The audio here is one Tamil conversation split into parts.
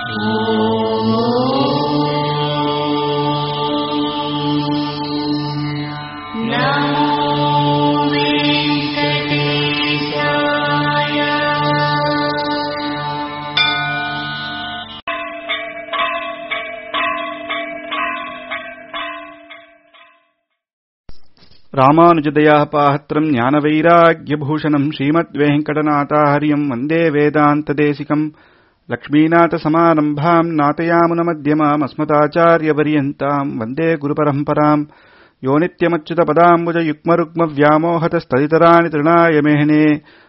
ராமானுஜதயா பாத்திரம் ஞானவைராக்கியபூஷணம் ஸ்ரீமத்வேங்கடநாதாஹரியம் வந்தே வேதாந்ததேசிகம் லக்ஷ்மீநாதசமாரம்பாம் நாதயாமுனமத்தியமாம் அஸ்மதாச்சாரியபரியந்தாம் வந்தே குருபரம்பராம் யோ நித்யமच्युतपदाम्बुजयुग्मरुग्मव्यामोहतस्तदितराणि तृणाय मेहने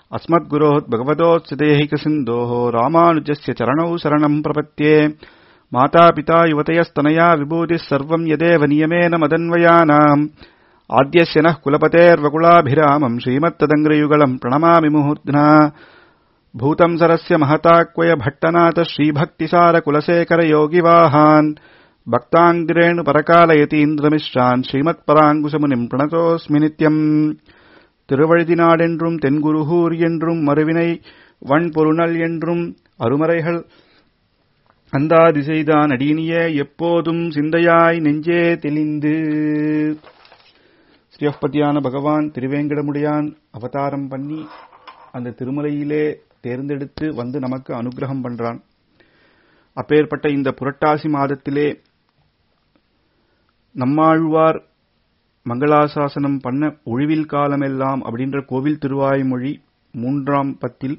अस्मद्गुरोः रामानुजस्य चरणौ शरणम् प्रपद्ये मातापिता युवतयस्तनया विभूतिः सर्वम् यदेव नियमेन मदन्वयानाम् आद्यस्य नः कुलपतेर्वकुलाभिरामम् श्रीमत्तदङ्ग्रयुगलम् प्रणमामि मुहूर्ध्ना भूतम् सरस्य महताक्वय भट्टनाथ श्रीभक्तिसारकुलशेखरयोगिवाहान् भक्ताङ्गिरेणु परकालयतीन्द्रमिश्रान् ஸ்ரீமத்பராங்குசமுனிம் பிரணதோஸ்மி நித்யம் திருவழுதினாடென்றும் தென்குருகூர் என்றும் மறுவினை வன்பொருணல் என்றும் அருமறைகள் அந்தாதி செய்தான் அடியினிய எப்போதும் சிந்தையாய் நெஞ்சே தெளிந்து ஸ்ரீயப்பதியான பகவான் திருவேங்கடமுடியான் அவதாரம் பண்ணி அந்த திருமலையிலே தேர்ந்தெடுத்து வந்து நமக்கு அனுகிரகம் பண்றான் அப்பேற்பட்ட இந்த புரட்டாசி மாதத்திலே நம்மாழ்வார் மங்களாசாசனம் பண்ண ஒழிவில் காலமெல்லாம் அப்படின்ற கோவில் திருவாய்மொழி மூன்றாம் பத்தில்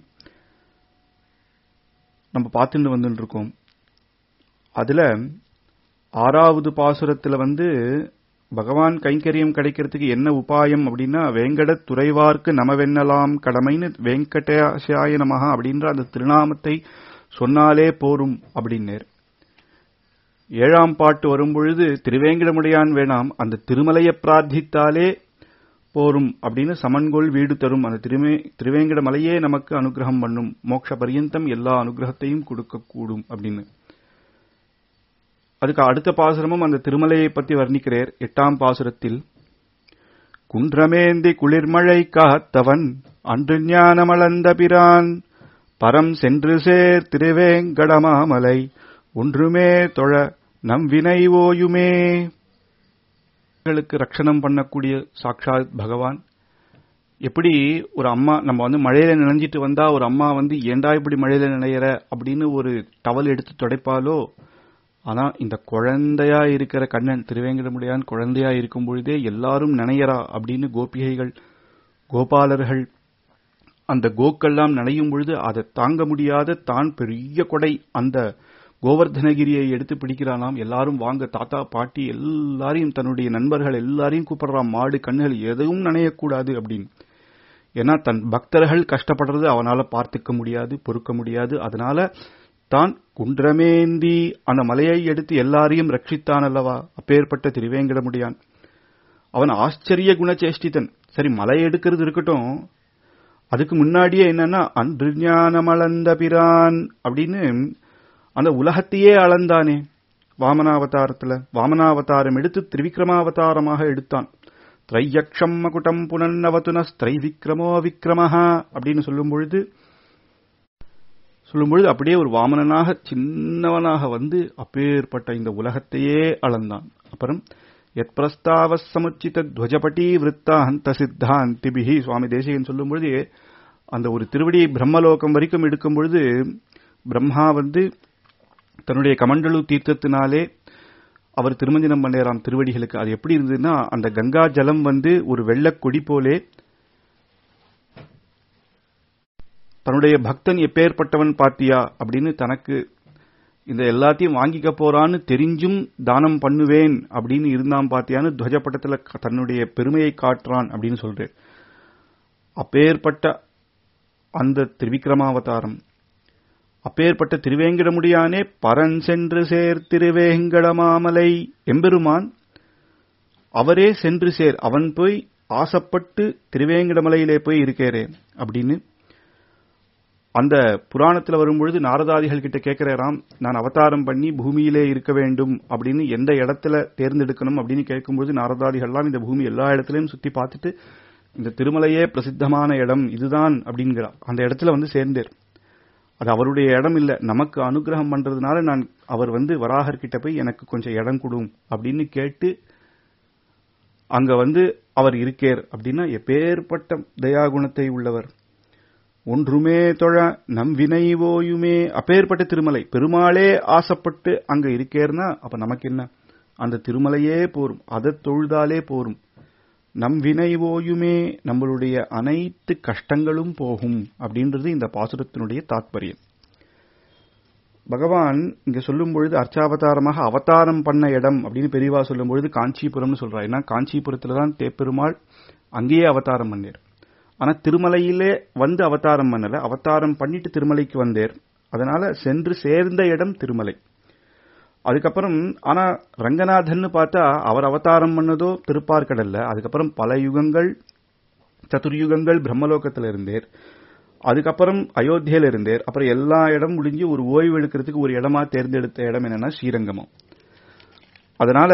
நம்ம பார்த்துட்டு வந்துட்டு இருக்கோம் அதுல ஆறாவது பாசுரத்துல வந்து பகவான் கைங்கரியம் கிடைக்கிறதுக்கு என்ன உபாயம் அப்படின்னா வேங்கட துறைவார்க்கு நமவென்னலாம் கடமைன்னு வெங்கடேசாய நமகா அப்படின்ற அந்த திருநாமத்தை சொன்னாலே போரும் அப்படின்னேர் ஏழாம் பாட்டு வரும்பொழுது திருவேங்கடமுடையான் வேணாம் அந்த திருமலையை பிரார்த்தித்தாலே போரும் அப்படின்னு சமன்கொள் வீடு தரும் அந்த திருமே திருவேங்கட மலையே நமக்கு அனுகிரகம் பண்ணும் மோட்ச பரியந்தம் எல்லா அனுகிரகத்தையும் கொடுக்கக்கூடும் அப்படின்னு அதுக்கு அடுத்த பாசுரமும் அந்த திருமலையை பத்தி வர்ணிக்கிறார் எட்டாம் பாசுரத்தில் குன்றமேந்தி குளிர்மழை காத்தவன் அன்று ஞானமளந்த பிரான் பரம் சென்று சேர் திருவேங்கடமாமலை ஒன்றுமே தொழ நம் வினை ஓயுமே ரட்சணம் பண்ணக்கூடிய சாட்சாத் பகவான் எப்படி ஒரு அம்மா நம்ம வந்து மழையில நினைஞ்சிட்டு வந்தா ஒரு அம்மா வந்து ஏண்டா இப்படி மழையில நினைகிற அப்படின்னு ஒரு டவல் எடுத்து துடைப்பாலோ ஆனா இந்த குழந்தையா இருக்கிற கண்ணன் திருவேங்கடமுடியான் குழந்தையா இருக்கும் பொழுதே எல்லாரும் நினையறா அப்படின்னு கோபிகைகள் கோபாலர்கள் அந்த கோக்கெல்லாம் நினையும் பொழுது அதை தாங்க முடியாத தான் பெரிய கொடை அந்த கோவர்தனகிரியை எடுத்து பிடிக்கிறானாம் எல்லாரும் வாங்க தாத்தா பாட்டி எல்லாரையும் தன்னுடைய நண்பர்கள் எல்லாரையும் கூப்பிடுறான் மாடு கண்ணுகள் எதுவும் நினையக்கூடாது அப்படின்னு ஏன்னா தன் பக்தர்கள் கஷ்டப்படுறது அவனால பார்த்துக்க முடியாது பொறுக்க முடியாது அதனால தான் குன்றமேந்தி அந்த மலையை எடுத்து எல்லாரையும் ரட்சித்தான் அல்லவா அப்பேற்பட்ட திருவேங்கடமுடியான் அவன் ஆச்சரிய குணச்சேஷ்டிதன் சரி மலை எடுக்கிறது இருக்கட்டும் அதுக்கு முன்னாடியே என்னன்னா அன்று ஞானமளந்த பிரான் அப்படின்னு அந்த உலகத்தையே அளந்தானே வாமனாவதாரத்துல வாமனாவதாரம் எடுத்து திரிவிக்ரமாவதாரமாக எடுத்தான் திரையக்ஷம் மகுடம் புனன்னவதுன ஸ்திரைவிக்ரமோ விக்ரமஹா அப்படின்னு சொல்லும் பொழுது சொல்லும் பொழுது அப்படியே ஒரு வாமனனாக சின்னவனாக வந்து அப்பேற்பட்ட இந்த உலகத்தையே அளந்தான் அப்புறம் எத் பிரஸ்தாவ சமுச்சித துவஜபட்டி விற்த்தாந்த சித்தாந்திபிகி சுவாமி தேசிகன் சொல்லும் பொழுது அந்த ஒரு திருவடியை பிரம்மலோகம் வரைக்கும் எடுக்கும் பொழுது பிரம்மா வந்து தன்னுடைய கமண்டலு தீர்த்தத்தினாலே அவர் திருமஞ்சனம் பண்ணேராம் திருவடிகளுக்கு அது எப்படி இருந்ததுன்னா அந்த கங்கா ஜலம் வந்து ஒரு வெள்ளக்கொடி போலே தன்னுடைய பக்தன் எப்பேற்பட்டவன் பாத்தியா அப்படின்னு தனக்கு இந்த எல்லாத்தையும் வாங்கிக்க போறான்னு தெரிஞ்சும் தானம் பண்ணுவேன் அப்படின்னு இருந்தான் பாத்தியான்னு துவஜப்பட்டத்துல தன்னுடைய பெருமையை காட்டுறான் அப்படின்னு சொல்றேன் அப்பேற்பட்ட அந்த திரிவிக்ரமாவதாரம் அப்பேற்பட்ட திருவேங்கடமுடியானே பரன் சென்று சேர் திருவேங்கடமாமலை எம்பெருமான் அவரே சென்று சேர் அவன் போய் ஆசைப்பட்டு திருவேங்கடமலையிலே போய் இருக்கேரே அப்படின்னு அந்த புராணத்துல வரும்பொழுது நாரதாதிகள் கிட்ட கேட்கிறாராம் நான் அவதாரம் பண்ணி பூமியிலே இருக்க வேண்டும் அப்படின்னு எந்த இடத்துல தேர்ந்தெடுக்கணும் அப்படின்னு கேட்கும்போது நாரதாதிகள்லாம் இந்த பூமி எல்லா இடத்துலயும் சுத்தி பார்த்துட்டு இந்த திருமலையே பிரசித்தமான இடம் இதுதான் அப்படிங்கிறா அந்த இடத்துல வந்து சேர்ந்தேர் அது அவருடைய இடம் இல்ல நமக்கு அனுகிரகம் பண்றதுனால நான் அவர் வந்து வராகர் கிட்ட போய் எனக்கு கொஞ்சம் இடம் கொடும் அப்படின்னு கேட்டு அங்க வந்து அவர் இருக்கேர் அப்படின்னா எப்பேற்பட்ட தயாகுணத்தை உள்ளவர் ஒன்றுமே தொழ நம் வினை ஓயுமே அப்பேற்பட்ட திருமலை பெருமாளே ஆசைப்பட்டு அங்க இருக்கேர்னா அப்ப நமக்கு என்ன அந்த திருமலையே போரும் அதை தொழுதாலே போரும் நம் வினை ஓயுமே நம்மளுடைய அனைத்து கஷ்டங்களும் போகும் அப்படின்றது இந்த பாசுரத்தினுடைய தாத்பரியம் பகவான் இங்க சொல்லும் பொழுது அர்ச்சாவதாரமாக அவதாரம் பண்ண இடம் அப்படின்னு பெரியவா சொல்லும் பொழுது காஞ்சிபுரம்னு சொல்றா ஏன்னா காஞ்சிபுரத்துல தான் தேப்பெருமாள் அங்கேயே அவதாரம் பண்ணார் ஆனா திருமலையிலே வந்து அவதாரம் பண்ணல அவதாரம் பண்ணிட்டு திருமலைக்கு வந்தேர் அதனால சென்று சேர்ந்த இடம் திருமலை அதுக்கப்புறம் ஆனா ரங்கநாதன் பார்த்தா அவர் அவதாரம் பண்ணதோ திருப்பார்கடல்ல அதுக்கப்புறம் பல யுகங்கள் சதுர்யுகங்கள் பிரம்மலோகத்துல இருந்தேர் அதுக்கப்புறம் அயோத்தியில இருந்தேர் அப்புறம் எல்லா இடம் முடிஞ்சு ஒரு ஓய்வு எடுக்கிறதுக்கு ஒரு இடமா தேர்ந்தெடுத்த இடம் என்னன்னா ஸ்ரீரங்கமம் அதனால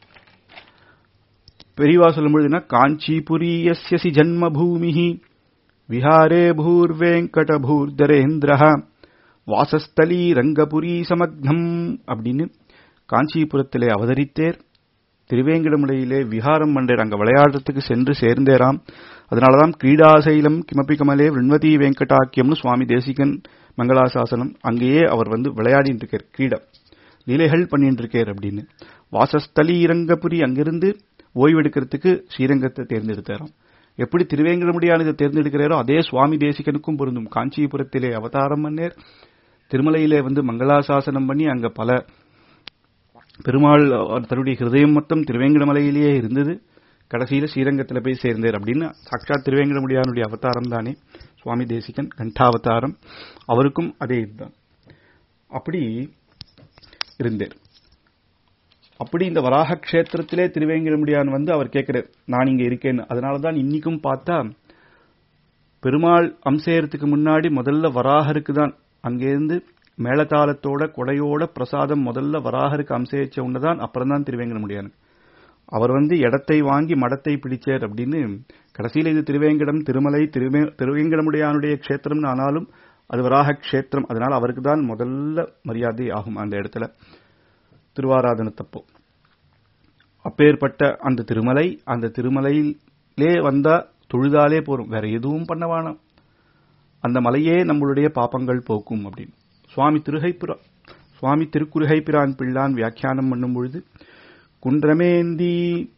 பெரியவா சொல்லும்பொழுதுனா காஞ்சிபுரியஸ்யசி ஜன்மபூமி விஹாரே பூர்வேங்கட பூர்தரேந்திர வாசஸ்தலி ரங்கபுரி சமக்னம் அப்படின்னு காஞ்சிபுரத்திலே அவதரித்தேர் திருவேங்கடமுடையிலே விஹாரம் பண்டேர் அங்க விளையாடுறதுக்கு சென்று சேர்ந்தேராம் அதனாலதான் கிரீடாசைலம் கிமப்பி கமலே விண்வதி வெங்கடாக்கியம்னு சுவாமி தேசிகன் மங்களாசாசனம் அங்கேயே அவர் வந்து விளையாடிட்டு இருக்கார் கிரீடம் லீலைகள் பண்ணிட்டு இருக்கார் அப்படின்னு வாசஸ்தலி ரங்கபுரி அங்கிருந்து ஓய்வெடுக்கிறதுக்கு ஸ்ரீரங்கத்தை தேர்ந்தெடுத்தாராம் எப்படி திருவேங்கடமுடியான இதை தேர்ந்தெடுக்கிறாரோ அதே சுவாமி தேசிகனுக்கும் பொருந்தும் காஞ்சிபுரத்திலே அவதாரம் பண்ணேர் திருமலையிலே வந்து மங்களாசாசனம் பண்ணி அங்க பல பெருமாள் தன்னுடைய ஹிருதயம் மொத்தம் திருவேங்கடமலையிலேயே இருந்தது கடைசியில ஸ்ரீரங்கத்தில் போய் சேர்ந்தார் அப்படின்னு சாட்சாத் திருவேங்கடமுடியானுடைய அவதாரம் தானே சுவாமி தேசிகன் கண்டாவதாரம் அவருக்கும் அதே இதுதான் அப்படி இருந்தார் அப்படி இந்த வராக கஷேத்திரத்திலே திருவேங்கடமுடியான் வந்து அவர் கேட்கிறார் நான் இங்க இருக்கேன்னு அதனாலதான் இன்னைக்கும் பார்த்தா பெருமாள் அம்சேரத்துக்கு முன்னாடி முதல்ல வராகருக்கு தான் அங்கேருந்து மேளதாளத்தோட கொடையோட பிரசாதம் முதல்ல வராகருக்கு அம்சேச்ச உண்டுதான் அப்புறம் தான் திருவேங்கடமுடியான் அவர் வந்து இடத்தை வாங்கி மடத்தை பிடிச்சார் அப்படின்னு கடைசியில இது திருவேங்கடம் திருமலை திருவே திருவேங்கடமுடையானுடைய கஷேத்திரம்னு ஆனாலும் அது வராக கஷேத்திரம் அதனால அவருக்கு தான் முதல்ல மரியாதை ஆகும் அந்த இடத்துல திருவாராதனத்தப்போ அப்பேற்பட்ட அந்த திருமலை அந்த திருமலையிலே வந்தா தொழுதாலே போறோம் வேற எதுவும் பண்ண வேணாம் அந்த மலையே நம்மளுடைய பாப்பங்கள் போக்கும் அப்படின்னு சுவாமி திருகைப்புரா சுவாமி திருக்குறுகைப்பிரான் பிள்ளான் வியாக்கியானம் பண்ணும் பொழுது குன்றமேந்தி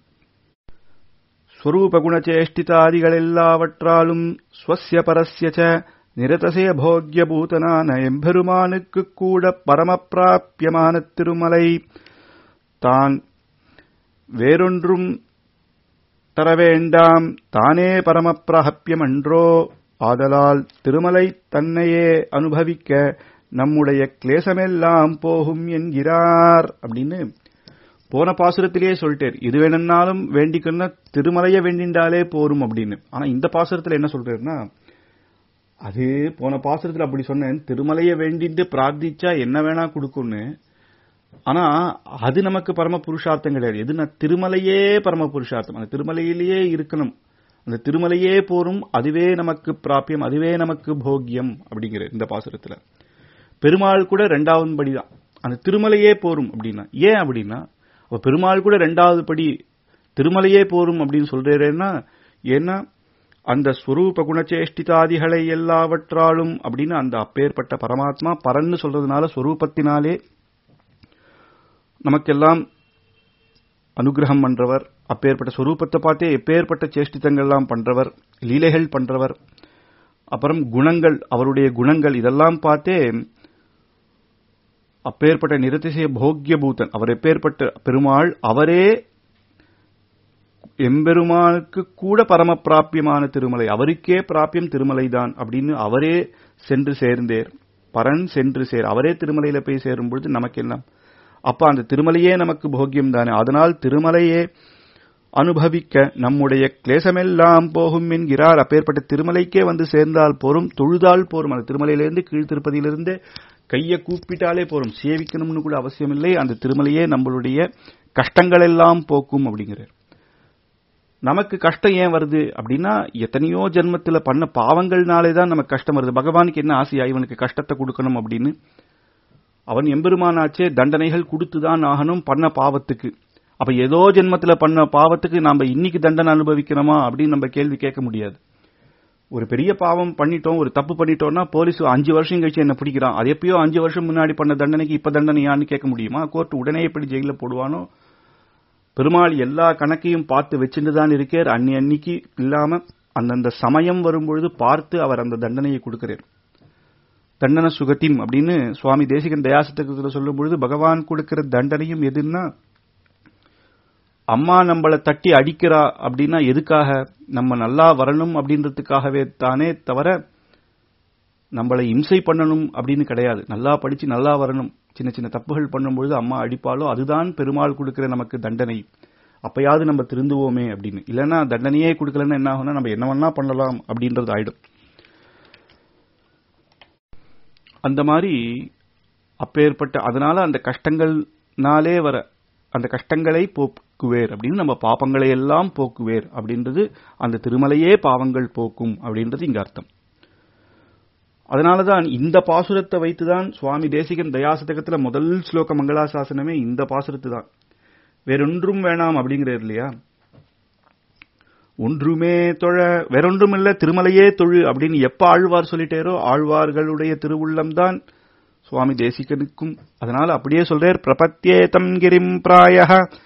ஸ்வரூபகுணச்சேஷ்டிதாதிகளெல்லாவற்றாலும் ஸ்வசிய பரஸ்ய நிரதசய போக்யபூதனான எம்பெருமானுக்கு கூட பரமப்பிராபியமான திருமலை தான் வேறொன்றும் தர வேண்டாம் தானே பரமப்பிராபியமன்றோ ஆதலால் திருமலை தன்னையே அனுபவிக்க நம்முடைய கிளேசமெல்லாம் போகும் என்கிறார் அப்படின்னு போன பாசுரத்திலேயே சொல்லிட்டார் இது வேணும்னாலும் வேண்டிக்கணும்னா திருமலைய வேண்டின்றாலே போரும் அப்படின்னு ஆனா இந்த பாசுரத்துல என்ன சொல்றாருன்னா அது போன பாசுரத்துல அப்படி சொன்னேன் திருமலைய வேண்டிட்டு பிரார்த்திச்சா என்ன வேணா கொடுக்கும்னு ஆனா அது நமக்கு பரம புருஷார்த்தம் கிடையாது எதுனா திருமலையே பரம புருஷார்த்தம் அந்த திருமலையிலேயே இருக்கணும் அந்த திருமலையே போரும் அதுவே நமக்கு பிராபியம் அதுவே நமக்கு போக்கியம் அப்படிங்கிற இந்த பாசுரத்துல பெருமாள் கூட ரெண்டாவது படிதான் அந்த திருமலையே போரும் அப்படின்னா ஏன் அப்படின்னா அப்ப பெருமாள் கூட ரெண்டாவது படி திருமலையே போரும் அப்படின்னு சொல்றேன்னா ஏன்னா அந்த ஸ்வரூப குணச்சேஷ்டிதாதிகளை எல்லாவற்றாலும் அப்படின்னு அந்த அப்பேற்பட்ட பரமாத்மா பரன்னு சொல்றதுனால ஸ்வரூபத்தினாலே நமக்கெல்லாம் அனுகிரகம் பண்றவர் அப்பேற்பட்ட ஸ்வரூபத்தை பார்த்தே எப்பேற்பட்ட சேஷ்டித்தங்கள்லாம் பண்றவர் லீலைகள் பண்றவர் அப்புறம் குணங்கள் அவருடைய குணங்கள் இதெல்லாம் பார்த்தே அப்பேற்பட்ட நிரதிசய போக்கிய பூத்தன் அவர் எப்பேற்பட்ட பெருமாள் அவரே எம்பெருமானுக்கு கூட பரம பிராபியமான திருமலை அவருக்கே பிராபியம் திருமலைதான் அப்படின்னு அவரே சென்று சேர்ந்தேர் பரன் சென்று சேர் அவரே திருமலையில போய் சேரும் பொழுது நமக்கு என்ன அப்ப அந்த திருமலையே நமக்கு போக்கியம் தானே அதனால் திருமலையே அனுபவிக்க நம்முடைய கிளேசமெல்லாம் போகும் என்கிறார் அப்பேற்பட்ட திருமலைக்கே வந்து சேர்ந்தால் போரும் தொழுதால் போரும் அந்த திருமலையிலிருந்து கீழ் திருப்பதியிலிருந்து கையை கூப்பிட்டாலே போரும் சேவிக்கணும்னு கூட அவசியம் இல்லை அந்த திருமலையே நம்மளுடைய கஷ்டங்கள் எல்லாம் போக்கும் அப்படிங்கிறார் நமக்கு கஷ்டம் ஏன் வருது அப்படின்னா எத்தனையோ ஜென்மத்துல பண்ண பாவங்கள்னாலே தான் நமக்கு கஷ்டம் வருது பகவானுக்கு என்ன ஆசையா இவனுக்கு கஷ்டத்தை கொடுக்கணும் அப்படின்னு அவன் எம்பெருமானாச்சே தண்டனைகள் கொடுத்துதான் ஆகணும் பண்ண பாவத்துக்கு அப்ப ஏதோ ஜென்மத்துல பண்ண பாவத்துக்கு நாம இன்னைக்கு தண்டனை அனுபவிக்கிறோமா அப்படின்னு நம்ம கேள்வி கேட்க முடியாது ஒரு பெரிய பாவம் பண்ணிட்டோம் ஒரு தப்பு பண்ணிட்டோம்னா போலீஸ் அஞ்சு வருஷம் கழிச்சு என்ன பிடிக்கிறான் அது எப்பயோ அஞ்சு வருஷம் முன்னாடி பண்ண தண்டனைக்கு இப்ப தண்டனையான்னு கேட்க முடியுமா கோர்ட் உடனே எப்படி ஜெயில போடுவானோ பெருமாள் எல்லா கணக்கையும் பார்த்து வச்சுட்டு தான் இருக்கார் அன்னி அன்னிக்கு இல்லாம அந்தந்த சமயம் வரும்பொழுது பார்த்து அவர் அந்த தண்டனையை கொடுக்கிறார் தண்டன சுகத்திம் அப்படின்னு சுவாமி தேசிகன் தயாசத்துக்கு சொல்லும் பொழுது பகவான் கொடுக்கிற தண்டனையும் எதுன்னா அம்மா நம்மளை தட்டி அடிக்கிறா அப்படின்னா எதுக்காக நம்ம நல்லா வரணும் அப்படின்றதுக்காகவே தானே தவிர நம்மளை இம்சை பண்ணணும் அப்படின்னு கிடையாது நல்லா படிச்சு நல்லா வரணும் சின்ன சின்ன தப்புகள் பண்ணும்பொழுது அம்மா அடிப்பாலோ அதுதான் பெருமாள் கொடுக்கிற நமக்கு தண்டனை அப்பயாவது நம்ம திருந்துவோமே அப்படின்னு இல்லைன்னா தண்டனையே கொடுக்கலன்னா என்ன ஆகும்னா நம்ம என்ன வேணா பண்ணலாம் அப்படின்றது ஆயிடும் அந்த மாதிரி அப்பேற்பட்ட அதனால அந்த கஷ்டங்கள்னாலே வர அந்த கஷ்டங்களை போக்குவேர் அப்படின்னு நம்ம பாப்பங்களை எல்லாம் போக்குவேர் அப்படின்றது அந்த திருமலையே பாவங்கள் போக்கும் அப்படின்றது இங்க அர்த்தம் அதனாலதான் இந்த பாசுரத்தை வைத்துதான் சுவாமி தேசிகன் தயாசதகத்துல முதல் ஸ்லோக மங்களாசாசனமே இந்த பாசுரத்து தான் வேறொன்றும் வேணாம் அப்படிங்கிறார் இல்லையா ஒன்றுமே தொழ வேறொன்றும் இல்ல திருமலையே தொழு அப்படின்னு எப்ப ஆழ்வார் சொல்லிட்டேரோ ஆழ்வார்களுடைய திருவுள்ளம்தான் சுவாமி தேசிகனுக்கும் அதனால அப்படியே சொல்றார் பிரபத்தியேதம் கிரிம் பிராய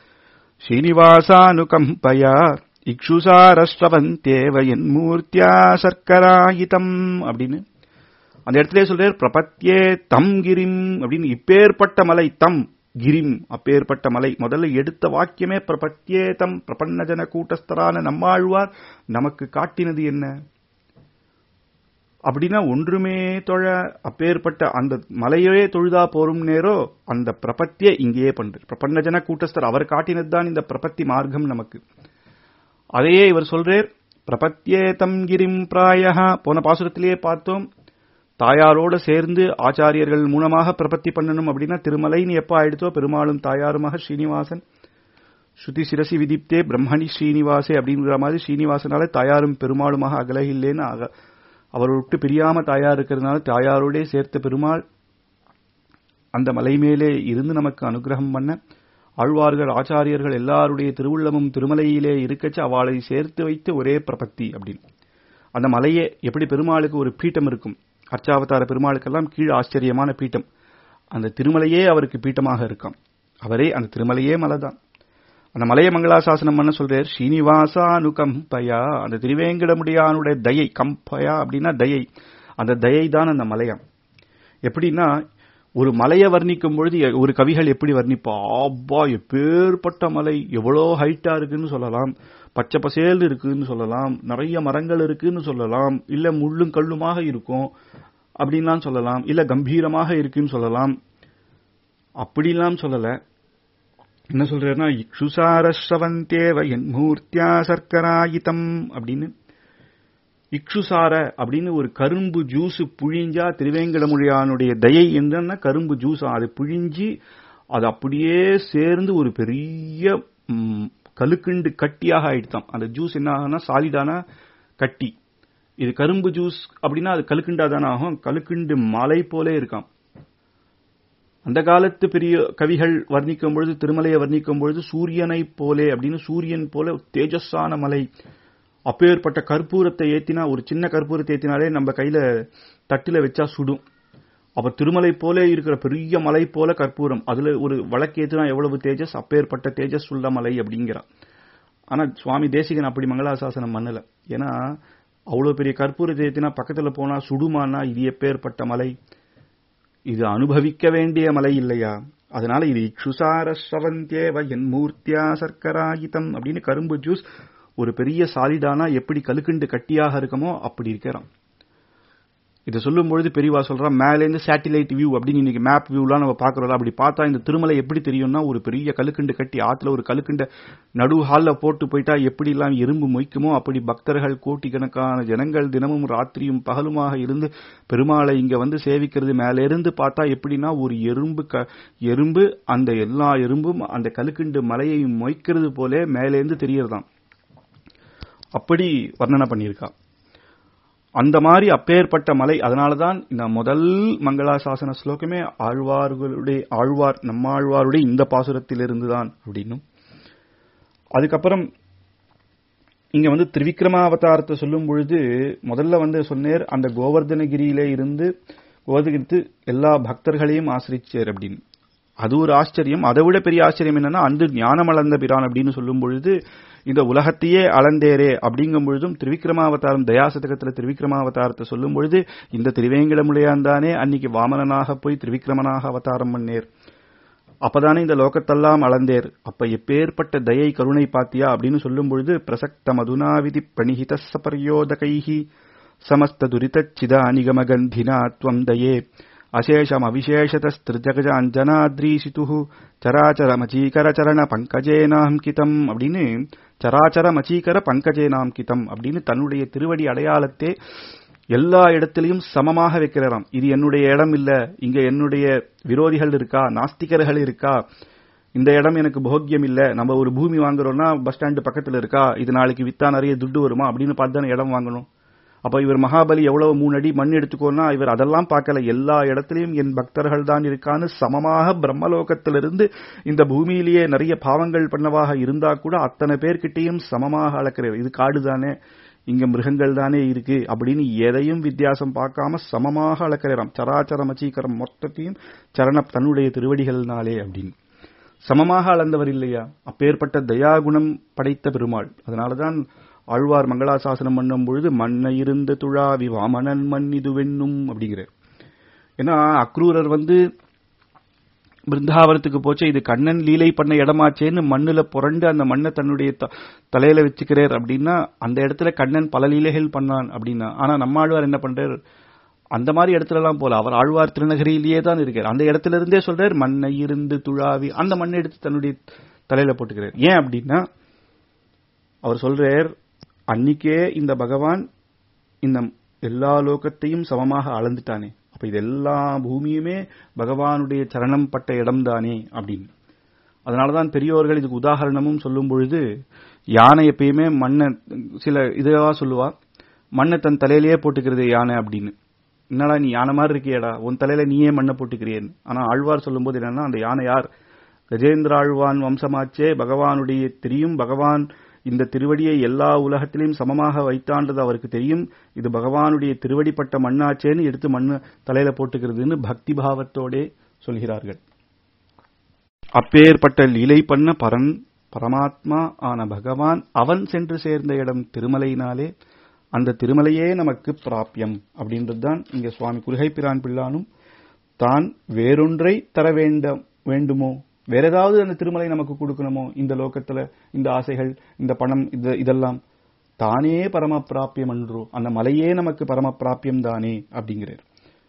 ஸ்ரீனிவாசானுகம்பயா இக்ஷுசாரஸ்ரவந்தேவ என் மூர்த்தியா சர்க்கராயிதம் அப்படின்னு அந்த இடத்திலே சொல்றார் பிரபத்தியே தம் கிரிம் அப்படின்னு இப்பேற்பட்ட மலை தம் கிரிம் அப்பேற்பட்ட மலை முதல்ல எடுத்த வாக்கியமே பிரபத்தியே தம் பிரபன்னஜன கூட்டஸ்தரான நம்மாழ்வார் நமக்கு காட்டினது என்ன அப்படின்னா ஒன்றுமே தொழ அப்பேற்பட்ட அந்த மலையே தொழுதா போரும் நேரோ அந்த பிரபத்திய இங்கேயே பண்ற பிரபன்னஜன கூட்டஸ்தர் அவர் காட்டினது தான் இந்த பிரபத்தி மார்க்கம் நமக்கு அதையே இவர் சொல்றார் பிரபத்தியே தம் கிரிம் பிராயா போன பாசுரத்திலேயே பார்த்தோம் தாயாரோட சேர்ந்து ஆச்சாரியர்கள் மூலமாக பிரபத்தி பண்ணணும் அப்படின்னா திருமலைன்னு எப்ப ஆயிடுச்சோ பெருமாளும் தாயாருமாக ஸ்ரீனிவாசன் ஸ்ருதி சிரசி விதிப்தே பிரம்மணி ஸ்ரீனிவாசே அப்படிங்கிற மாதிரி ஸ்ரீனிவாசனால தாயாரும் பெருமாளுமாக அகல இல்லேன்னு அக அவர் விட்டு பிரியாம தாயார் இருக்கிறதுனால தாயாரோடே சேர்த்த பெருமாள் அந்த மலை மேலே இருந்து நமக்கு அனுகிரகம் பண்ண ஆழ்வார்கள் ஆச்சாரியர்கள் எல்லாருடைய திருவுள்ளமும் திருமலையிலே இருக்கச்சு அவளை சேர்த்து வைத்து ஒரே பிரபத்தி அப்படின்னு அந்த மலையே எப்படி பெருமாளுக்கு ஒரு பீட்டம் இருக்கும் அர்ச்சாவதார பெருமாளுக்கெல்லாம் கீழ் ஆச்சரியமான பீட்டம் அந்த திருமலையே அவருக்கு பீட்டமாக இருக்காம் அவரே அந்த திருமலையே மலைதான் அந்த மலைய மங்களாசாசனம் பண்ண சொல்றார் ஸ்ரீனிவாசானுகம்பயா அந்த திருவேங்கடமுடியானுடைய தயை கம்பயா அப்படின்னா தயை அந்த தயை தான் அந்த மலையாம் எப்படின்னா ஒரு மலையை வர்ணிக்கும் பொழுது ஒரு கவிகள் எப்படி வர்ணிப்பா ஆப்பா எப்பேற்பட்ட மலை எவ்வளோ ஹைட்டா இருக்குன்னு சொல்லலாம் பச்சை பசேல் இருக்குன்னு சொல்லலாம் நிறைய மரங்கள் இருக்குன்னு சொல்லலாம் இல்ல முள்ளும் கல்லுமாக இருக்கும் அப்படின்லாம் சொல்லலாம் இல்ல கம்பீரமாக இருக்குன்னு சொல்லலாம் அப்படிலாம் சொல்லல என்ன சொல்றாருன்னா இக்ஷுசாரஸ்ரவந்தேவ என் மூர்த்தியா சர்க்கராயிதம் அப்படின்னு இக்ஷுசார அப்படின்னு ஒரு கரும்பு ஜூஸ் புழிஞ்சா திருவேங்கடமுடியானுடைய தயை என்னன்னா கரும்பு ஜூஸ் அதை புழிஞ்சி அது அப்படியே சேர்ந்து ஒரு பெரிய கலுக்குண்டு கட்டியாக ஆயிடுத்தாம் அந்த ஜூஸ் என்ன ஆகும்னா சாலிடான கட்டி இது கரும்பு ஜூஸ் அப்படின்னா அது கலுக்குண்டா தானே ஆகும் கலுக்குண்டு மலை போலே இருக்காம் அந்த காலத்து பெரிய கவிகள் வர்ணிக்கும் பொழுது திருமலையை வர்ணிக்கும் பொழுது சூரியனை போலே அப்படின்னு சூரியன் போல தேஜஸான மலை அப்பேற்பட்ட கற்பூரத்தை ஏத்தினா ஒரு சின்ன கற்பூரத்தை ஏத்தினாலே நம்ம கையில தட்டுல வச்சா சுடும் அப்ப திருமலை போல இருக்கிற பெரிய மலை போல கற்பூரம் அதுல ஒரு வழக்கேத்துனா எவ்வளவு தேஜஸ் அப்பேற்பட்ட தேஜஸ் உள்ள மலை அப்படிங்கிறான் ஆனா சுவாமி தேசிகன் அப்படி மங்களாசாசனம் பண்ணல ஏன்னா அவ்வளவு பெரிய கற்பூரத்தை ஏத்தினா பக்கத்துல போனா சுடுமானா இது எப்பேற்பட்ட மலை இது அனுபவிக்க வேண்டிய மலை இல்லையா அதனால இது இக்ஷுசார ஸ்ரவந்தேவ என் மூர்த்தியா சர்க்கராயிதம் அப்படின்னு கரும்பு ஜூஸ் ஒரு பெரிய சாலிடானா எப்படி கலுக்குண்டு கட்டியாக இருக்குமோ அப்படி இருக்கிறான் இதை சொல்லும் பொழுது பெரியவா சொல்றான் மேலேருந்து சேட்டிலைட் வியூ அப்படின்னு இன்னைக்கு மேப் வியூலாம் நம்ம பாக்குறோம் அப்படி பார்த்தா இந்த திருமலை எப்படி தெரியும்னா ஒரு பெரிய கலுக்குண்டு கட்டி ஆத்துல ஒரு கலுக்குண்ட நடு ஹால்ல போட்டு போயிட்டா எப்படி எல்லாம் எறும்பு மொய்க்குமோ அப்படி பக்தர்கள் கோட்டிக்கணக்கான ஜனங்கள் தினமும் ராத்திரியும் பகலுமாக இருந்து பெருமாளை இங்க வந்து சேவிக்கிறது மேல இருந்து பார்த்தா எப்படின்னா ஒரு எறும்பு எறும்பு அந்த எல்லா எறும்பும் அந்த கலுக்குண்டு மலையை மொய்க்கிறது போல மேலேருந்து தெரியறதாம் அப்படி வர்ணனை பண்ணியிருக்கா அந்த மாதிரி அப்பேற்பட்ட மலை அதனாலதான் இந்த முதல் மங்களாசாசன ஸ்லோகமே ஆழ்வார்களுடைய ஆழ்வார் நம்மாழ்வாருடைய இந்த பாசுரத்திலிருந்து தான் அப்படின்னும் அதுக்கப்புறம் இங்க வந்து திரிவிக்ரமாவதாரத்தை சொல்லும் பொழுது முதல்ல வந்து சொன்னேர் அந்த கோவர்தனகிரியில இருந்து கோவர்தகிரித்து எல்லா பக்தர்களையும் ஆசிரிச்சார் அப்படின்னு அது ஒரு ஆச்சரியம் அதை விட பெரிய ஆச்சரியம் என்னன்னா அன்று ஞானம் அளந்த பிரான் அப்படின்னு சொல்லும் பொழுது இந்த உலகத்தையே அளந்தேரே அப்படிங்கும் பொழுதும் திரிவிக்ரமாவதாரம் தயாசதகத்துல திரிவிக்ரமாவதாரத்தை சொல்லும் பொழுது இந்த திருவேங்கடமுடையான் அன்னைக்கு வாமனனாக போய் திரிவிக்ரமனாக அவதாரம் பண்ணேர் அப்பதானே இந்த லோகத்தெல்லாம் அளந்தேர் அப்ப எப்பேற்பட்ட தயை கருணை பாத்தியா அப்படின்னு சொல்லும் பொழுது பிரசக்த மதுனாவிதி பணிஹித சபரியோதகைஹி சமஸ்த துரிதச்சித அநிகமகந்தினா துவம் தயே அசேஷம் அவிசேஷதஸ்திருஜகஜ அஞ்சனாத்ரீசித்து சராச்சர மச்சீகர சரண பங்கஜேனாம் கிதம் அப்படின்னு சராச்சர மச்சீகர பங்கஜேனாம் கிதம் அப்படின்னு தன்னுடைய திருவடி அடையாளத்தை எல்லா இடத்திலையும் சமமாக வைக்கிறாராம் இது என்னுடைய இடம் இல்ல இங்க என்னுடைய விரோதிகள் இருக்கா நாஸ்திகர்கள் இருக்கா இந்த இடம் எனக்கு போக்கியம் இல்ல நம்ம ஒரு பூமி வாங்குறோம்னா பஸ் ஸ்டாண்டு பக்கத்துல இருக்கா இது நாளைக்கு வித்தா நிறைய துட்டு வருமா அப்படின்னு பார்த்து தானே இடம் வாங்கணும் அப்ப இவர் மகாபலி எவ்வளவு மூணு அடி மண் எடுத்துக்கோன்னா இவர் அதெல்லாம் பார்க்கல எல்லா இடத்திலையும் என் பக்தர்கள் தான் இருக்கான்னு சமமாக பிரம்மலோகத்திலிருந்து இந்த பூமியிலேயே நிறைய பாவங்கள் பண்ணவாக இருந்தா கூட அத்தனை பேர்கிட்டையும் சமமாக அளக்கிறார் இது காடு தானே இங்க மிருகங்கள் தானே இருக்கு அப்படின்னு எதையும் வித்தியாசம் பார்க்காம சமமாக அளக்கிறாராம் சராச்சர மச்சீகரம் மொத்தத்தையும் சரண தன்னுடைய திருவடிகள்னாலே அப்படின்னு சமமாக அளந்தவர் இல்லையா அப்பேற்பட்ட தயாகுணம் படைத்த பெருமாள் அதனாலதான் ஆழ்வார் மங்களாசாசனம் பண்ணும் பொழுது மண்ணை இருந்த துழாவி வாமனன் மண் இது வெண்ணும் அப்படிங்கிற ஏன்னா அக்ரூரர் வந்து பிருந்தாவனத்துக்கு போச்சு இது கண்ணன் லீலை பண்ண இடமாச்சேன்னு மண்ணுல புரண்டு அந்த மண்ணை தன்னுடைய தலையில வச்சுக்கிறார் அப்படின்னா அந்த இடத்துல கண்ணன் பல லீலைகள் பண்ணான் அப்படின்னா ஆனா நம்ம ஆழ்வார் என்ன பண்றார் அந்த மாதிரி இடத்துல எல்லாம் போல அவர் ஆழ்வார் திருநகரியிலேயே தான் இருக்கார் அந்த இடத்துல இருந்தே சொல்றார் மண்ணை இருந்து துழாவி அந்த மண்ணை எடுத்து தன்னுடைய தலையில போட்டுக்கிறார் ஏன் அப்படின்னா அவர் சொல்றார் அன்னிக்கே இந்த பகவான் இந்த எல்லா லோகத்தையும் சமமாக அளந்துட்டானே அப்ப இது எல்லா பூமியுமே பகவானுடைய சரணம் பட்ட இடம்தானே அப்படின்னு அதனாலதான் பெரியோர்கள் இதுக்கு உதாரணமும் சொல்லும் பொழுது யானை எப்பயுமே மண்ணை சில இதுவா சொல்லுவா மண்ணை தன் தலையிலேயே போட்டுக்கிறது யானை அப்படின்னு என்னடா நீ யானை மாதிரி இருக்கியடா உன் தலையில நீயே மண்ணை போட்டுக்கிறேன் ஆனா ஆழ்வார் சொல்லும்போது என்னன்னா அந்த யானை யார் கஜேந்திர ஆழ்வான் வம்சமாச்சே பகவானுடைய தெரியும் பகவான் இந்த திருவடியை எல்லா உலகத்திலையும் சமமாக வைத்தான்றது அவருக்கு தெரியும் இது பகவானுடைய திருவடிப்பட்ட மண்ணாச்சேன்னு எடுத்து மண்ணு தலையில போட்டுக்கிறதுன்னு பக்தி பாவத்தோடே சொல்கிறார்கள் அப்பேற்பட்ட லீலை பண்ண பரன் பரமாத்மா ஆன பகவான் அவன் சென்று சேர்ந்த இடம் திருமலையினாலே அந்த திருமலையே நமக்கு பிராபியம் அப்படின்றதுதான் இங்க சுவாமி குருகைப்பிரான் பிள்ளானும் தான் வேறொன்றை தர வேண்ட வேண்டுமோ வேற ஏதாவது அந்த திருமலை நமக்கு கொடுக்கணுமோ இந்த லோகத்துல இந்த ஆசைகள் இந்த பணம் இது இதெல்லாம் தானே பரம பிராபியம் அன்றோ அந்த மலையே நமக்கு பரம பிராபியம் தானே அப்படிங்கிறார்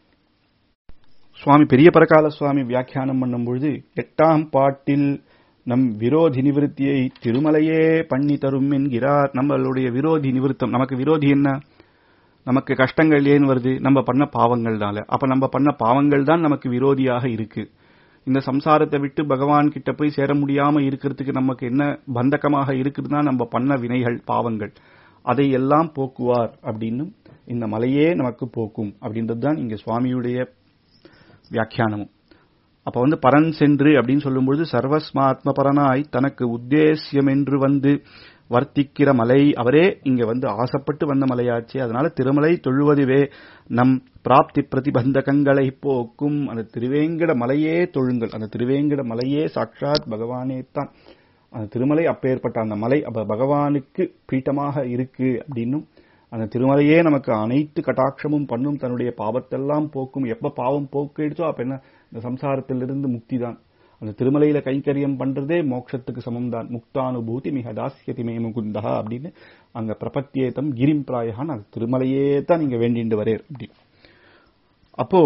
சுவாமி பெரிய பரகால சுவாமி வியாக்கியானம் பண்ணும் பொழுது எட்டாம் பாட்டில் நம் விரோதி நிவிருத்தியை திருமலையே பண்ணி தரும் என்கிறார் நம்மளுடைய விரோதி நிவிருத்தம் நமக்கு விரோதி என்ன நமக்கு கஷ்டங்கள் ஏன் வருது நம்ம பண்ண பாவங்கள்னால அப்ப நம்ம பண்ண பாவங்கள் தான் நமக்கு விரோதியாக இருக்கு இந்த சம்சாரத்தை விட்டு பகவான் கிட்ட போய் சேர முடியாம இருக்கிறதுக்கு நமக்கு என்ன பந்தகமாக இருக்குதுன்னா நம்ம பண்ண வினைகள் பாவங்கள் அதை எல்லாம் போக்குவார் அப்படின்னு இந்த மலையே நமக்கு போக்கும் அப்படின்றது தான் இங்க சுவாமியுடைய வியாக்கியானமும் அப்ப வந்து பரன் சென்று அப்படின்னு சொல்லும்பொழுது சர்வஸ்மாத்ம பரனாய் தனக்கு உத்தேசியம் என்று வந்து வர்த்திக்கிற மலை அவரே இங்க வந்து ஆசைப்பட்டு வந்த மலையாச்சே அதனால திருமலை தொழுவதுவே நம் பிராப்தி பிரதிபந்தகங்களை போக்கும் அந்த திருவேங்கட மலையே தொழுங்கள் அந்த திருவேங்கட மலையே சாட்சாத் பகவானே தான் அந்த திருமலை அப்பேற்பட்ட அந்த மலை அப்ப பகவானுக்கு பீட்டமாக இருக்கு அப்படின்னும் அந்த திருமலையே நமக்கு அனைத்து கட்டாட்சமும் பண்ணும் தன்னுடைய பாவத்தெல்லாம் போக்கும் எப்ப பாவம் போக்கிடுச்சோ அப்ப என்ன இந்த சம்சாரத்திலிருந்து முக்தி தான் அந்த திருமலையில கைங்கரியம் பண்றதே மோட்சத்துக்கு சமம் தான் முக்தானுபூதி மிக தாசியதி மே முகுந்தா அப்படின்னு அங்க பிரபத்தியேதம் கிரிம் பிராயகான் அந்த திருமலையே தான் நீங்க வேண்டிண்டு வரேர் அப்படி அப்போ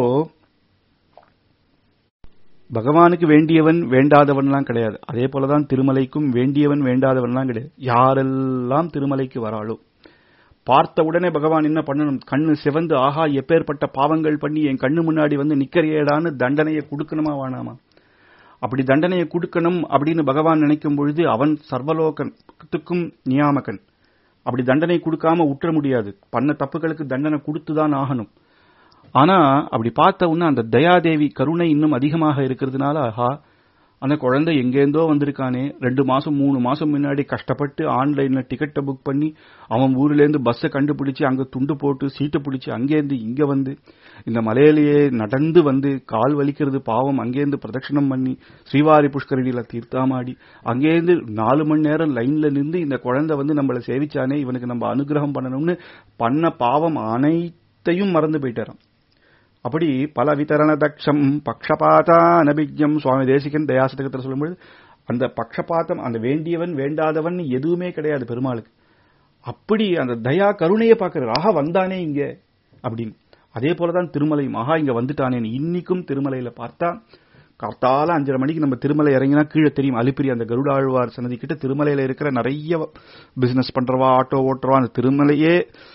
பகவானுக்கு வேண்டியவன் வேண்டாதவன்லாம் கிடையாது அதே போலதான் திருமலைக்கும் வேண்டியவன் வேண்டாதவன்லாம் கிடையாது யாரெல்லாம் திருமலைக்கு வராளோ பார்த்த உடனே பகவான் என்ன பண்ணணும் கண்ணு சிவந்து ஆஹா எப்பேற்பட்ட பாவங்கள் பண்ணி என் கண்ணு முன்னாடி வந்து நிக்கிறையேடான்னு தண்டனையை கொடுக்கணுமா வேணாமா அப்படி தண்டனையை கொடுக்கணும் அப்படின்னு பகவான் நினைக்கும் பொழுது அவன் சர்வலோகத்துக்கும் நியாமகன் அப்படி தண்டனை கொடுக்காம விட்டுற முடியாது பண்ண தப்புகளுக்கு தண்டனை கொடுத்துதான் ஆகணும் ஆனா அப்படி பார்த்த உடனே அந்த தயாதேவி கருணை இன்னும் அதிகமாக இருக்கிறதுனால ஆஹா அந்த குழந்தை எங்கேருந்தோ வந்திருக்கானே ரெண்டு மாசம் மூணு மாசம் முன்னாடி கஷ்டப்பட்டு ஆன்லைன்ல டிக்கெட்டை புக் பண்ணி அவன் ஊர்ல இருந்து பஸ்ஸை கண்டுபிடிச்சு அங்க துண்டு போட்டு சீட்டை பிடிச்சி அங்கேருந்து இங்க வந்து இந்த மலையிலேயே நடந்து வந்து கால் வலிக்கிறது பாவம் அங்கேருந்து பிரதட்சணம் பண்ணி ஸ்ரீவாரி புஷ்கரணியில தீர்த்தாமாடி அங்கேருந்து நாலு மணி நேரம் லைன்ல நின்று இந்த குழந்தை வந்து நம்மளை சேவிச்சானே இவனுக்கு நம்ம அனுகிரகம் பண்ணணும்னு பண்ண பாவம் அனைத்தையும் மறந்து போயிட்டாராம் அப்படி பல விதரண தக்ஷம் பக்ஷபாதா அனபிஜம் சுவாமி தேசிகன் தயாசதகத்தில் சொல்லும்போது அந்த பக்ஷபாதம் அந்த வேண்டியவன் வேண்டாதவன் எதுவுமே கிடையாது பெருமாளுக்கு அப்படி அந்த தயா கருணையை பார்க்கிறார் ஆஹா வந்தானே இங்க அப்படின்னு அதே போலதான் திருமலை மகா இங்க வந்துட்டானே இன்னைக்கும் திருமலையில பார்த்தா கார்த்தால அஞ்சரை மணிக்கு நம்ம திருமலை இறங்கினா கீழே தெரியும் அலிப்பிரி அந்த கருடாழ்வார் சன்னதி கிட்ட திருமலையில இருக்கிற நிறைய பிசினஸ் பண்றவா ஆட்டோ ஓட்டுறவா அந்த திருமலையே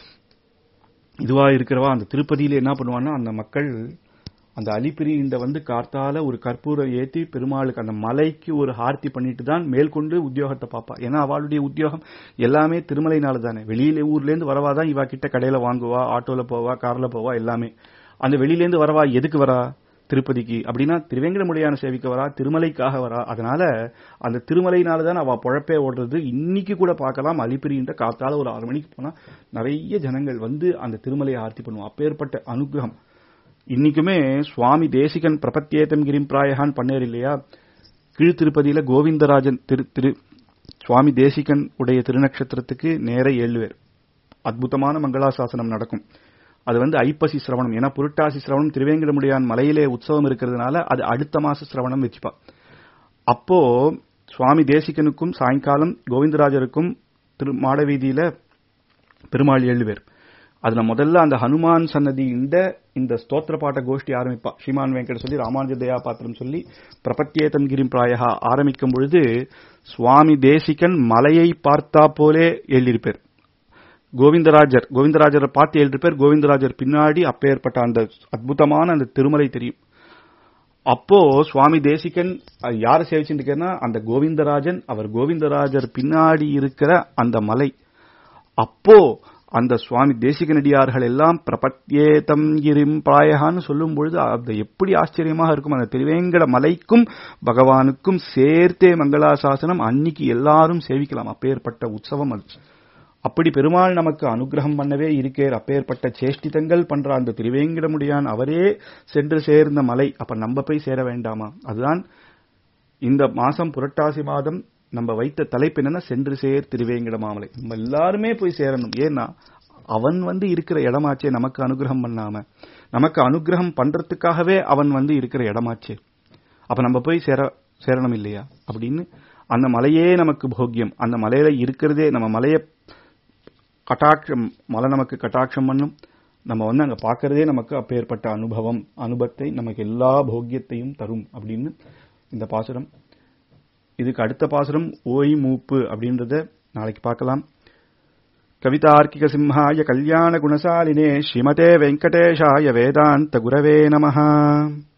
இதுவா இருக்கிறவா அந்த திருப்பதியில என்ன பண்ணுவான்னா அந்த மக்கள் அந்த அலிப்பிரி இந்த வந்து கார்த்தால ஒரு கற்பூரம் ஏத்தி பெருமாளுக்கு அந்த மலைக்கு ஒரு ஹார்த்தி பண்ணிட்டு தான் மேற்கொண்டு உத்தியோகத்தை பாப்பா ஏன்னா அவளுடைய உத்தியோகம் எல்லாமே திருமலைனால தானே வெளியில ஊர்ல இருந்து வரவா தான் இவா கிட்ட கடையில வாங்குவா ஆட்டோல போவா கார்ல போவா எல்லாமே அந்த வெளியில இருந்து வரவா எதுக்கு வரா திருப்பதிக்கு அப்படின்னா திருவேங்கடமுடியான சேவிக்க வரா திருமலைக்காக வரா அதனால அந்த திருமலையினால தான் அவ பொழப்பே ஓடுறது இன்னைக்கு கூட பார்க்கலாம் அலிப்பிரின்ற காத்தால ஒரு ஆறு மணிக்கு போனா நிறைய ஜனங்கள் வந்து அந்த திருமலையை ஆர்த்தி பண்ணுவோம் அப்பேற்பட்ட அனுகிரகம் இன்னைக்குமே சுவாமி தேசிகன் பிரபத்தியேதம் கிரிம் பிராயகான் பண்ணேர் இல்லையா கீழ் திருப்பதியில கோவிந்தராஜன் திரு திரு சுவாமி தேசிகன் உடைய திருநக்ஷத்திரத்துக்கு நேர ஏழுவேர் அற்புதமான மங்களாசாசனம் நடக்கும் அது வந்து ஐப்பசி சிரவணம் ஏன்னா புரட்டாசி சிரவணம் திருவேங்கடமுடியான் மலையிலே உற்சவம் இருக்கிறதுனால அது அடுத்த மாச சிரவணம் வச்சுப்பா அப்போ சுவாமி தேசிகனுக்கும் சாயங்காலம் கோவிந்தராஜருக்கும் திரு மாடவீதியில பெருமாள் ஏழு பேர் அதுல முதல்ல அந்த ஹனுமான் சன்னதி இந்த இந்த ஸ்தோத்திர பாட்ட கோஷ்டி ஆரம்பிப்பா ஸ்ரீமான் வெங்கட சொல்லி ராமானுஜ தயா பாத்திரம் சொல்லி பிரபத்தியேதம் கிரிம் பிராயகா ஆரம்பிக்கும் பொழுது சுவாமி தேசிகன் மலையை பார்த்தா போலே எழுதியிருப்பார் கோவிந்தராஜர் கோவிந்தராஜரை பார்த்து ஏழு பேர் கோவிந்தராஜர் பின்னாடி அப்பேற்பட்ட அந்த அற்புதமான அந்த திருமலை தெரியும் அப்போ சுவாமி தேசிகன் யாரை சேவிச்சுருக்கேன்னா அந்த கோவிந்தராஜன் அவர் கோவிந்தராஜர் பின்னாடி இருக்கிற அந்த மலை அப்போ அந்த சுவாமி தேசிகனடியார்கள் எல்லாம் பிரபத்தியேதம் கிரிம் பிராயகான்னு சொல்லும் பொழுது அது எப்படி ஆச்சரியமாக இருக்கும் அந்த திருவேங்கட மலைக்கும் பகவானுக்கும் சேர்த்தே மங்களாசாசனம் அன்னைக்கு எல்லாரும் சேவிக்கலாம் அப்பேற்பட்ட உற்சவம் அது அப்படி பெருமாள் நமக்கு அனுகிரகம் பண்ணவே இருக்கேர் அப்பேற்பட்ட சேஷ்டிதங்கள் பண்ற அந்த திருவேங்கடமுடியான் அவரே சென்று சேர்ந்த மலை அப்ப நம்ம போய் சேர வேண்டாமா அதுதான் இந்த மாசம் புரட்டாசி மாதம் நம்ம வைத்த தலைப்பு என்னன்னா சென்று சேர் திருவேங்கட மாமலை நம்ம எல்லாருமே போய் சேரணும் ஏன்னா அவன் வந்து இருக்கிற இடமாச்சே நமக்கு அனுகிரகம் பண்ணாம நமக்கு அனுகிரகம் பண்றதுக்காகவே அவன் வந்து இருக்கிற இடமாச்சே அப்ப நம்ம போய் சேர சேரணும் இல்லையா அப்படின்னு அந்த மலையே நமக்கு போக்கியம் அந்த மலையில இருக்கிறதே நம்ம மலையை கட்டாட்சம் மலை நமக்கு கட்டாட்சம் பண்ணும் நம்ம வந்து அங்க பாக்குறதே நமக்கு அப்பேற்பட்ட அனுபவம் அனுபவத்தை நமக்கு எல்லா போக்கியத்தையும் தரும் அப்படின்னு இந்த பாசுரம் இதுக்கு அடுத்த பாசுரம் ஓய் மூப்பு அப்படின்றத நாளைக்கு பார்க்கலாம் கவிதார்க்கிக சிம்ஹாய கல்யாண குணசாலினே ஸ்ரீமதே வெங்கடேஷாய வேதாந்த குரவே நமஹா